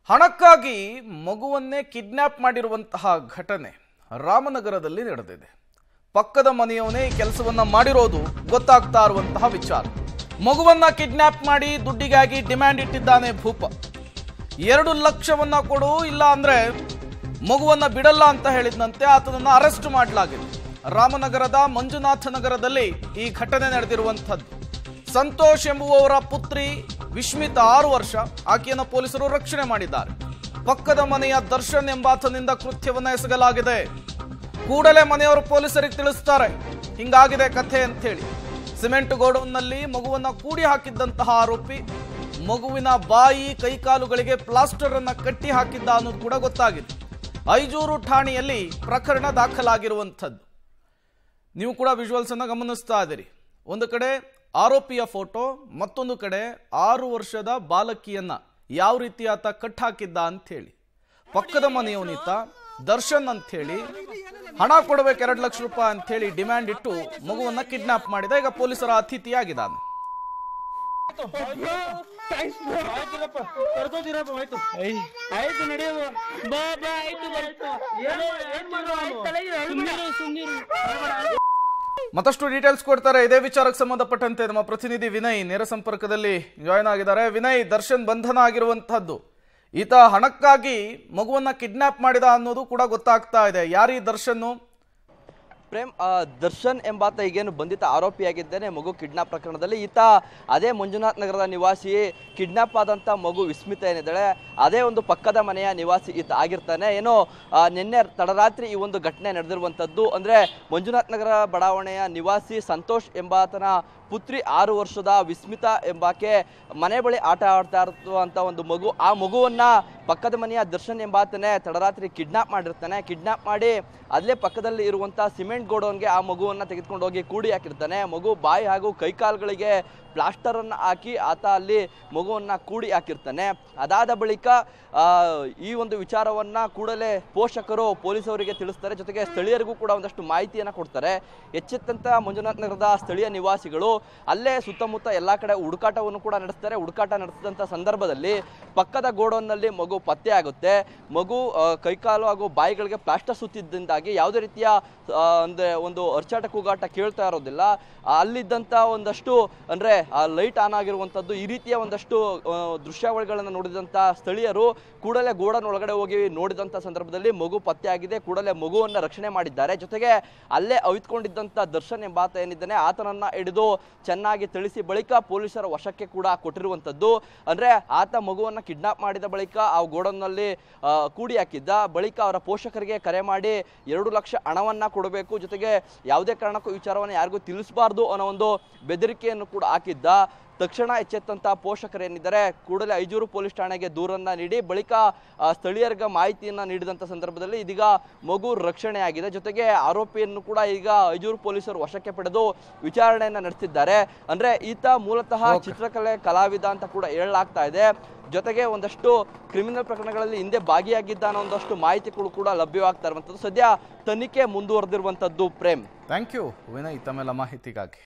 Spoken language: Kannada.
ಹಣಕ್ಕಾಗಿ ಮಗುವನ್ನೇ ಕಿಡ್ನ್ಯಾಪ್ ಮಾಡಿರುವಂತಹ ಘಟನೆ ರಾಮನಗರದಲ್ಲಿ ನಡೆದಿದೆ ಪಕ್ಕದ ಮನೆಯವನೇ ಈ ಕೆಲಸವನ್ನ ಮಾಡಿರೋದು ಗೊತ್ತಾಗ್ತಾ ಇರುವಂತಹ ವಿಚಾರ ಮಗುವನ್ನ ಕಿಡ್ನ್ಯಾಪ್ ಮಾಡಿ ದುಡ್ಡಿಗಾಗಿ ಡಿಮ್ಯಾಂಡ್ ಇಟ್ಟಿದ್ದಾನೆ ಭೂಪ ಎರಡು ಲಕ್ಷವನ್ನ ಕೊಡು ಇಲ್ಲ ಅಂದ್ರೆ ಮಗುವನ್ನ ಬಿಡಲ್ಲ ಅಂತ ಹೇಳಿದಂತೆ ಆತನನ್ನ ಅರೆಸ್ಟ್ ಮಾಡಲಾಗಿದೆ ರಾಮನಗರದ ಮಂಜುನಾಥ ನಗರದಲ್ಲಿ ಈ ಘಟನೆ ನಡೆದಿರುವಂಥದ್ದು ಸಂತೋಷ್ ಎಂಬುವವರ ಪುತ್ರಿ ವಿಶ್ಮಿತ ಆರು ವರ್ಷ ಆಕೆಯನ್ನು ಪೊಲೀಸರು ರಕ್ಷಣೆ ಮಾಡಿದ್ದಾರೆ ಪಕ್ಕದ ಮನೆಯ ದರ್ಶನ್ ಎಂಬಾತನಿಂದ ಕೃತ್ಯವನ್ನ ಎಸಗಲಾಗಿದೆ ಕೂಡಲೇ ಮನೆಯವರು ಪೊಲೀಸರಿಗೆ ತಿಳಿಸ್ತಾರೆ ಹಿಂಗಾಗಿದೆ ಕಥೆ ಅಂತ ಹೇಳಿ ಸಿಮೆಂಟ್ ಗೋಡೌನ್ನಲ್ಲಿ ಮಗುವನ್ನ ಕೂಡಿ ಹಾಕಿದ್ದಂತಹ ಆರೋಪಿ ಮಗುವಿನ ಬಾಯಿ ಕೈಕಾಲುಗಳಿಗೆ ಪ್ಲಾಸ್ಟರ್ ಅನ್ನ ಕಟ್ಟಿ ಹಾಕಿದ್ದ ಅನ್ನೋದು ಕೂಡ ಗೊತ್ತಾಗಿದೆ ಐಜೂರು ಠಾಣೆಯಲ್ಲಿ ಪ್ರಕರಣ ದಾಖಲಾಗಿರುವಂಥದ್ದು ನೀವು ಕೂಡ ವಿಜುವಲ್ಸ್ ಅನ್ನ ಗಮನಿಸ್ತಾ ಇದ್ದೀರಿ ಒಂದು ಕಡೆ ಆರೋಪಿಯ ಫೋಟೋ ಮತ್ತೊಂದು ಕಡೆ ಆರು ವರ್ಷದ ಬಾಲಕಿಯನ್ನ ಯಾವ ರೀತಿ ಆತ ಕಟ್ ಹಾಕಿದ್ದ ಅಂತ ಹೇಳಿ ಪಕ್ಕದ ಮನೆಯವನಿತ ದರ್ಶನ್ ಅಂತ ಹೇಳಿ ಹಣ ಕೊಡಬೇಕು ಎರಡು ಲಕ್ಷ ರೂಪಾಯಿ ಅಂತ ಹೇಳಿ ಡಿಮ್ಯಾಂಡ್ ಇಟ್ಟು ಮಗುವನ್ನ ಕಿಡ್ನಾಪ್ ಮಾಡಿದ ಈಗ ಪೊಲೀಸರ ಅತಿಥಿಯಾಗಿದ್ದಾನೆ ಆಯ್ತಿರಪ್ಪ ಕರ್ಕೋತಿರಪ್ಪ ಆಯ್ತು ಆಯ್ತು ನಡೆಯುವ ಬಾ ಬಾ ಆಯ್ತು ಬರ್ತು ಏನೋ ಏನ್ ಮಾಡುವ ಸುಮ್ಮನಿರು ಸುಮ್ಮನಿರು ಮತ್ತಷ್ಟು ಡೀಟೇಲ್ಸ್ ಕೊಡ್ತಾರೆ ಇದೇ ವಿಚಾರಕ್ಕೆ ಸಂಬಂಧಪಟ್ಟಂತೆ ನಮ್ಮ ಪ್ರತಿನಿಧಿ ವಿನಯ್ ನೇರ ಸಂಪರ್ಕದಲ್ಲಿ ಜಾಯ್ನ್ ಆಗಿದ್ದಾರೆ ವಿನಯ್ ದರ್ಶನ್ ಬಂಧನ ಆಗಿರುವಂತಹದ್ದು ಈತ ಹಣಕ್ಕಾಗಿ ಮಗುವನ್ನ ಕಿಡ್ನಾಪ್ ಮಾಡಿದ ಅನ್ನೋದು ಕೂಡ ಗೊತ್ತಾಗ್ತಾ ಇದೆ ಯಾರೀ ದರ್ಶನ್ ಪ್ರೇಮ್ ಆ, ದರ್ಶನ್ ಎಂಬಾತ ಈಗೇನು ಬಂಧಿತ ಆರೋಪಿಯಾಗಿದ್ದಾನೆ ಮಗು ಕಿಡ್ನಾಪ್ ಪ್ರಕರಣದಲ್ಲಿ ಈತ ಅದೇ ಮಂಜುನಾಥ್ ನಗರದ ನಿವಾಸಿ ಕಿಡ್ನಾಪ್ ಆದಂಥ ಮಗು ವಿಸ್ಮಿತ ಏನಿದ್ದಾಳೆ ಅದೇ ಒಂದು ಪಕ್ಕದ ಮನೆಯ ನಿವಾಸಿ ಈತ ಆಗಿರ್ತಾನೆ ಏನೋ ಆ, ನಿನ್ನೆ ತಡರಾತ್ರಿ ಈ ಒಂದು ಘಟನೆ ನಡೆದಿರುವಂಥದ್ದು ಅಂದರೆ ಮಂಜುನಾಥ್ ನಗರ ಬಡಾವಣೆಯ ನಿವಾಸಿ ಸಂತೋಷ್ ಎಂಬಾತನ ಪುತ್ರಿ ಆರು ವರ್ಷದ ವಿಸ್ಮಿತ ಎಂಬಾಕೆ ಮನೆ ಬಳಿ ಆಟ ಆಡ್ತಾ ಇರುವಂಥ ಒಂದು ಮಗು ಆ ಮಗುವನ್ನ ಪಕ್ಕದ ಮನೆಯ ದರ್ಶನ್ ಎಂಬಾತನೇ ತಡರಾತ್ರಿ ಕಿಡ್ನಾಪ್ ಮಾಡಿರ್ತಾನೆ ಕಿಡ್ನಾಪ್ ಮಾಡಿ ಅಲ್ಲೇ ಪಕ್ಕದಲ್ಲಿ ಇರುವಂಥ ಸಿಮೆಂಟ್ ಗೋಡೌನ್ಗೆ ಆ ಮಗುವನ್ನ ತೆಗೆದುಕೊಂಡು ಹೋಗಿ ಕೂಡಿ ಹಾಕಿರ್ತಾನೆ ಮಗು ಬಾಯಿ ಹಾಗೂ ಕೈಕಾಲುಗಳಿಗೆ ಪ್ಲಾಸ್ಟರ್ ಅನ್ನ ಹಾಕಿ ಆತ ಅಲ್ಲಿ ಮಗುವನ್ನ ಕೂಡಿ ಹಾಕಿರ್ತಾನೆ ಅದಾದ ಬಳಿಕ ಆ, ಈ ಒಂದು ವಿಚಾರವನ್ನ ಕೂಡಲೇ ಪೋಷಕರು ಪೊಲೀಸವರಿಗೆ ತಿಳಿಸ್ತಾರೆ ಜೊತೆಗೆ ಸ್ಥಳೀಯರಿಗೂ ಕೂಡ ಒಂದಷ್ಟು ಮಾಹಿತಿಯನ್ನ ಕೊಡ್ತಾರೆ ಎಚ್ಚೆತ್ತಂತ ಮಂಜುನಾಥ್ ನಗರದ ಸ್ಥಳೀಯ ನಿವಾಸಿಗಳು ಅಲ್ಲೇ ಸುತ್ತಮುತ್ತ ಎಲ್ಲಾ ಕಡೆ ಹುಡುಕಾಟವನ್ನು ಕೂಡ ನಡೆಸ್ತಾರೆ ಹುಡುಕಾಟ ನಡೆಸಿದಂಥ ಸಂದರ್ಭದಲ್ಲಿ ಪಕ್ಕದ ಗೋಡೌನ್ನಲ್ಲಿ ಮಗು ಪತ್ತೆ ಆಗುತ್ತೆ ಮಗು ಆ, ಕೈಕಾಲು ಹಾಗೂ ಬಾಯಿಗಳಿಗೆ ಪ್ಲಾಸ್ಟರ್ ಸುತ್ತಿದ್ದಿಂದಾಗಿ ಯಾವುದೇ ರೀತಿಯ ಆ, ಅಂದ್ರೆ ಒಂದು ಅರ್ಚಾಟ ಕೂಗಾಟ ಕೇಳ್ತಾ ಇರೋದಿಲ್ಲ ಆ, ಅಲ್ಲಿದ್ದಂಥ ಒಂದಷ್ಟು ಅಂದ್ರೆ ಲೈಟ್ ಆನ್ ಆಗಿರುವಂಥದ್ದು ಈ ರೀತಿಯ ಒಂದಷ್ಟು ಆ, ದೃಶ್ಯಾವಳಿಗಳನ್ನು ನೋಡಿದಂಥ ಸ್ಥಳೀಯರು ಕೂಡಲೇ ಗೋಡನ್ ಒಳಗಡೆ ಹೋಗಿ ನೋಡಿದಂಥ ಸಂದರ್ಭದಲ್ಲಿ ಮಗು ಪತ್ತೆ ಆಗಿದೆ ಕೂಡಲೇ ಮಗುವನ್ನು ರಕ್ಷಣೆ ಮಾಡಿದ್ದಾರೆ ಜೊತೆಗೆ ಅಲ್ಲೇ ಅವಿತ್ಕೊಂಡಿದ್ದಂಥ ದರ್ಶನ್ ಎಂಬಾತ ಏನಿದ್ದಾನೆ ಆತನನ್ನ ಹಿಡಿದು ಚೆನ್ನಾಗಿ ತಿಳಿಸಿ ಬಳಿಕ ಪೊಲೀಸರ ವಶಕ್ಕೆ ಕೂಡ ಕೊಟ್ಟಿರುವಂಥದ್ದು ಅಂದ್ರೆ ಆತ ಮಗುವನ್ನ ಕಿಡ್ನಾಪ್ ಮಾಡಿದ ಬಳಿಕ ಆ ಗೋಡನ್ನಲ್ಲಿ ಆ, ಕೂಡಿ ಹಾಕಿದ್ದ ಬಳಿಕ ಅವರ ಪೋಷಕರಿಗೆ ಕರೆ ಮಾಡಿ ಎರಡು ಲಕ್ಷ ಹಣವನ್ನ ಕೊಡಬೇಕು ಜೊತೆಗೆ ಯಾವುದೇ ಕಾರಣಕ್ಕೂ ಈ ವಿಚಾರವನ್ನು ಯಾರಿಗೂ ತಿಳಿಸಬಾರ್ದು ಅನ್ನೋ ಒಂದು ಬೆದರಿಕೆಯನ್ನು ಕೂಡ ಹಾಕಿದ್ದ ತಕ್ಷಣ ಎಚ್ಚೆತ್ತಂತ ಪೋಷಕರೇನಿದ್ದಾರೆ ಕೂಡಲೇ ಐಜೂರು ಪೊಲೀಸ್ ಠಾಣೆಗೆ ದೂರನ್ನ ನೀಡಿ ಬಳಿಕ ಆ, ಸ್ಥಳೀಯರಿಗೆ ಮಾಹಿತಿಯನ್ನ ನೀಡಿದಂತ ಸಂದರ್ಭದಲ್ಲಿ ಇದೀಗ ಮಗು ರಕ್ಷಣೆಯಾಗಿದೆ ಜೊತೆಗೆ ಆರೋಪಿಯನ್ನು ಕೂಡ ಈಗ ಐಜೂರು ಪೊಲೀಸರು ವಶಕ್ಕೆ ಪಡೆದು ವಿಚಾರಣೆಯನ್ನ ನಡೆಸಿದ್ದಾರೆ ಅಂದ್ರೆ ಈತ ಮೂಲತಃ ಚಿತ್ರಕಲೆ ಕಲಾವಿದ ಅಂತ ಕೂಡ ಹೇಳಲಾಗ್ತಾ ಇದೆ ಜೊತೆಗೆ ಒಂದಷ್ಟು ಕ್ರಿಮಿನಲ್ ಪ್ರಕರಣಗಳಲ್ಲಿ ಹಿಂದೆ ಭಾಗಿಯಾಗಿದ್ದ ಅನ್ನೋ ಒಂದಷ್ಟು ಮಾಹಿತಿಗಳು ಕೂಡ ಲಭ್ಯವಾಗ್ತಾ ಇರುವಂಥದ್ದು ಸದ್ಯ ತನಿಖೆ ಮುಂದುವರೆದಿರುವಂಥದ್ದು ಪ್ರೇಮ್ ಥ್ಯಾಂಕ್ ಯು ವಿನಯ್ ತಮ್ಮೆಲ್ಲ ಮಾಹಿತಿಗಾಗಿ